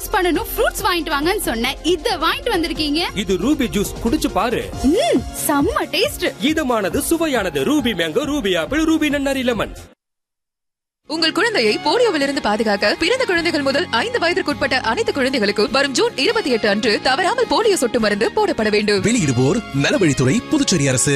Juice பண்ணனும் fruits வாங்கிட்டு வாங்கன்னு சொன்னேன் இத வாங்கிட்டு வந்திருக்கீங்க இது ரூபி ஜூஸ் குடிச்சு பாரு ம் செம்ம டேஸ்ட் இதமானது சுவையானது Ruby mango Ruby apple Ruby நன்னாரி லெமன் உங்கள் குழந்தையை போலியோவிலிருந்து பாதுகாக்க பிறந்த குழந்தைகள் முதல் ஐந்து வயதிற்குட்பட்ட அனைத்து குழந்தைகளுக்கும் வரும் ஜூன் இருபத்தி எட்டு அன்று தவறாமல் போலியோ சொட்டு மருந்து போடப்பட வேண்டும் வெளியிடுவோர் நலவழித்துறை புதுச்சேரி அரசு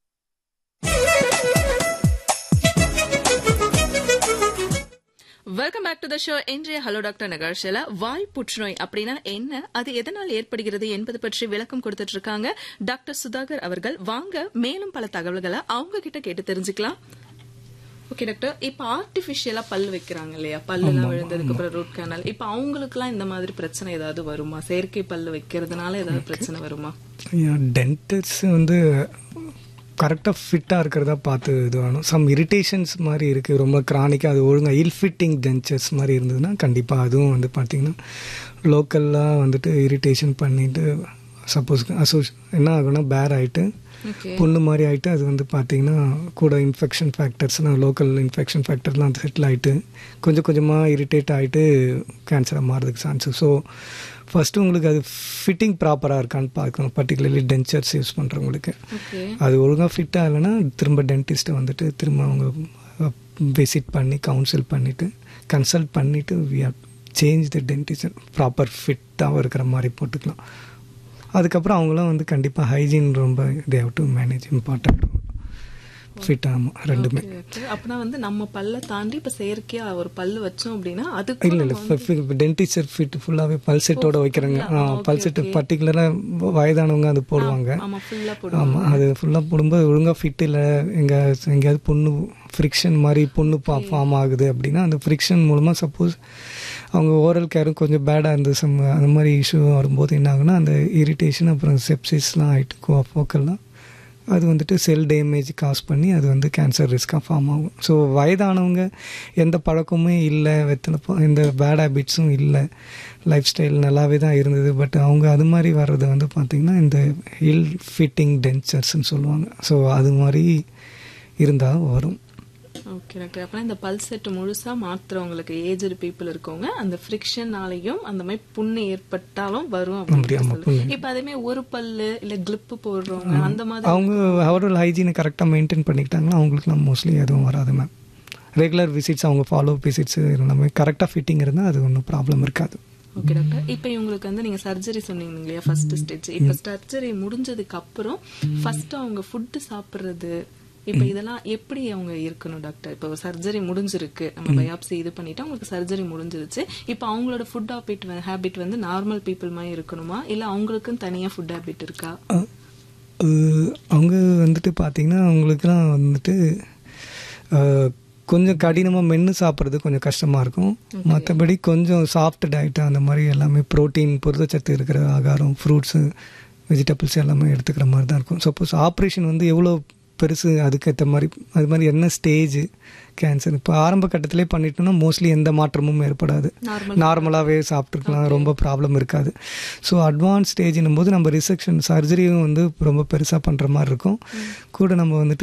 welcome back to the show இன்றைய ஹலோ டாக்டர் நிகழ்ச்சியில வாய் புற்றுநோய் அப்படின்னா என்ன அது எதனால் ஏற்படுகிறது என்பது பற்றி விளக்கம் கொடுத்துட்டு இருக்காங்க டாக்டர் சுதாகர் அவர்கள் வாங்க மேலும் பல தகவல்களை அவங்க கிட்ட கேட்டு தெரிஞ்சுக்கலாம் ஓகே டாக்டர் இப்ப ஆர்டிபிஷியலா பல் வைக்கிறாங்க இல்லையா பல்லுலாம் விழுந்ததுக்கு அப்புறம் ரூட் கேனல் இப்ப அவங்களுக்குலாம் இந்த மாதிரி பிரச்சனை ஏதாவது வருமா செயற்கை பல்லு வைக்கிறதுனால ஏதாவது பிரச்சனை வருமா டென்டர்ஸ் வந்து கரெக்டாக ஃபிட்டாக இருக்கிறதா பார்த்து இது வேணும் சம் இரிட்டேஷன்ஸ் மாதிரி இருக்குது ரொம்ப க்ரானிக்காக அது ஒழுங்காக இல் ஃபிட்டிங் டென்ச்சர்ஸ் மாதிரி இருந்ததுன்னா கண்டிப்பாக அதுவும் வந்து பார்த்திங்கன்னா லோக்கல்லாக வந்துட்டு இரிட்டேஷன் பண்ணிட்டு சப்போஸ் அசோஸ் என்ன ஆகும்னா பேர் ஆகிட்டு ஓகே புண்ணு மாதிரி ஆகிட்டு அது வந்து பார்த்தீங்கன்னா கூட இன்ஃபெக்ஷன் ஃபேக்டர்ஸ்னால் லோக்கல் இன்ஃபெக்ஷன் ஃபேக்டர்லாம் செட்டில் ஆகிட்டு கொஞ்சம் கொஞ்சமாக இரிட்டேட் ஆகிட்டு கேன்சராக மாறதுக்கு சான்ஸு ஸோ ஃபஸ்ட்டு உங்களுக்கு அது ஃபிட்டிங் ப்ராப்பராக இருக்கான்னு பார்க்கணும் பர்டிகுலர்லி டென்ச்சர்ஸ் யூஸ் பண்ணுறவங்களுக்கு ஓகே அது ஒழுங்காக ஃபிட்டாக இல்லைன்னா திரும்ப டென்டிஸ்ட்டை வந்துட்டு திரும்ப அவங்க விசிட் பண்ணி கவுன்சில் பண்ணிவிட்டு கன்சல்ட் பண்ணிவிட்டு we have change the dentist proper ஃபிட்டாகவும் இருக்கிற மாதிரி போட்டுக்கலாம் அதுக்கப்புறம் அவங்களும் வந்து கண்டிப்பாக ஹைஜீன் ரொம்ப they have to manage important fit ஆமாம் ரெண்டுமே அப்படின்னா வந்து நம்ம பல்ல தாண்டி இப்ப செயற்கையா ஒரு பல்லு வச்சோம் அப்படின்னா அதுக்கு இல்லை இல்லை டென்டிஸ்ட் ஃபிட் ஃபுல்லாகவே பல்செட்டோட வைக்கிறாங்க பல்செட்டு பர்டிகுலராக வயதானவங்க அது போடுவாங்க ஆமா ஃபுல்லா போடுவோம் ஆமாம் அது ஃபுல்லாக போடும்போது ஒழுங்காக ஃபிட் இல்லை எங்கே எங்கேயாவது புண்ணு ஃப்ரிக்ஷன் மாதிரி புண்ணு பா ஃபார்ம் ஆகுது அப்படின்னா அந்த ஃப்ரிக்ஷன் மூலமாக சப்போஸ் அவங்க ஓரல் கேரும் கொஞ்சம் பேடாக இருந்து சம் அந்த மாதிரி இஷ்யூ வரும்போது என்ன ஆகுனா அந்த இரிட்டேஷன் அப்புறம் செப்சிஸ்லாம் ஆகிட்டு ஃபோக்கல்லாம் அது வந்துட்டு செல் டேமேஜ் காஸ் பண்ணி அது வந்து கேன்சர் ரிஸ்க்காக ஃபார்ம் ஆகும் ஸோ வயதானவங்க எந்த பழக்கமுமே இல்லை வெத்தனை ப- எந்த பேட் ஹேபிட்ஸும் இல்லை லைஃப் ஸ்டைல் நல்லாவே தான் இருந்தது பட் அவங்க அது மாதிரி வர்றது வந்து பார்த்திங்கன்னா இந்த இல் ஃபிட்டிங் டென்ச்சர்ஸ்னு சொல்லுவாங்க ஸோ அது மாதிரி இருந்தால் வரும் ஓகே டாக்டர் அப்புறம் இந்த பல் செட் முழுசா மாத்துறவங்களுக்கு ஏஜ்டு பீப்புள் இருக்கவங்க அந்த ஃப்ரிக்ஷனாலையும் அந்த மாதிரி புண்ணு ஏற்பட்டாலும் வரும் அப்படி, அப்படின்னு ஆமா, சொல்லு. புண்ணு. இப்ப அதே மாதிரி ஒரு பல்லு இல்ல கிளிப்பு போடுறவங்க அந்த மாதிரி அவங்க அவரோட ஹைஜீனை கரெக்டாக மெயின்டைன் பண்ணிக்கிட்டாங்கன்னா அவங்களுக்குலாம் மோஸ்ட்லி எதுவும் வராது மேம் ரெகுலர் விசிட்ஸ் அவங்க ஃபாலோ விசிட்ஸ் எல்லாமே கரெக்டாக ஃபிட்டிங் இருந்தால் அது ஒன்றும் ப்ராப்ளம் இருக்காது ஓகே டாக்டர் இப்ப இவங்களுக்கு வந்து நீங்க சர்ஜரி சொன்னீங்க இல்லையா ஃபர்ஸ்ட் ஸ்டேஜ் இப்ப சர்ஜரி முடிஞ்சதுக்கு அப்புறம் ஃபர்ஸ்ட் அவங்க ஃபுட் சாப்பிடுறது இப்ப இதெல்லாம் எப்படி அவங்க இருக்கணும் டாக்டர் இப்ப சர்ஜரி முடிஞ்சிருக்கு நம்ம பயாப்சி இது பண்ணிட்டு அவங்களுக்கு சர்ஜரி முடிஞ்சிருச்சு இப்ப அவங்களோட ஃபுட் ஹாபிட் ஹேபிட் வந்து நார்மல் பீப்புள் மாதிரி இருக்கணுமா இல்ல அவங்களுக்கும் தனியா ஃபுட் ஹேபிட் இருக்கா அஹ், அஹ், அவங்க வந்துட்டு பார்த்தீங்கன்னா அவங்களுக்குலாம் வந்துட்டு அஹ், கொஞ்சம் கடினமாக மென்று சாப்பிட்றது கொஞ்சம் கஷ்டமாக இருக்கும் மற்றபடி கொஞ்சம் சாஃப்ட் டயட்டு அந்த மாதிரி எல்லாமே ப்ரோட்டீன் புரதச்சத்து இருக்கிற ஆகாரம் ஃப்ரூட்ஸு வெஜிடபிள்ஸ் எல்லாமே எடுத்துக்கிற மாதிரி தான் இருக்கும் சப்போஸ் ஆப்ரேஷன் வந்து எவ்வளோ பெருசு அதுக்கேற்ற மாதிரி அது மாதிரி என்ன ஸ்டேஜ் கேன்சர் இப்போ ஆரம்ப கட்டத்திலே பண்ணிட்டோம்னா மோஸ்ட்லி எந்த மாற்றமும் ஏற்படாது நார்மல் நார்மலாகவே சாப்பிட்ருக்கலாம் ரொம்ப ப்ராப்ளம் இருக்காது ஸோ அட்வான்ஸ் ஸ்டேஜ்னும் போது நம்ம ரிசெக்ஷன் சர்ஜரியும் வந்து ரொம்ப பெருசாக பண்ணுற மாதிரி இருக்கும் கூட நம்ம வந்துட்டு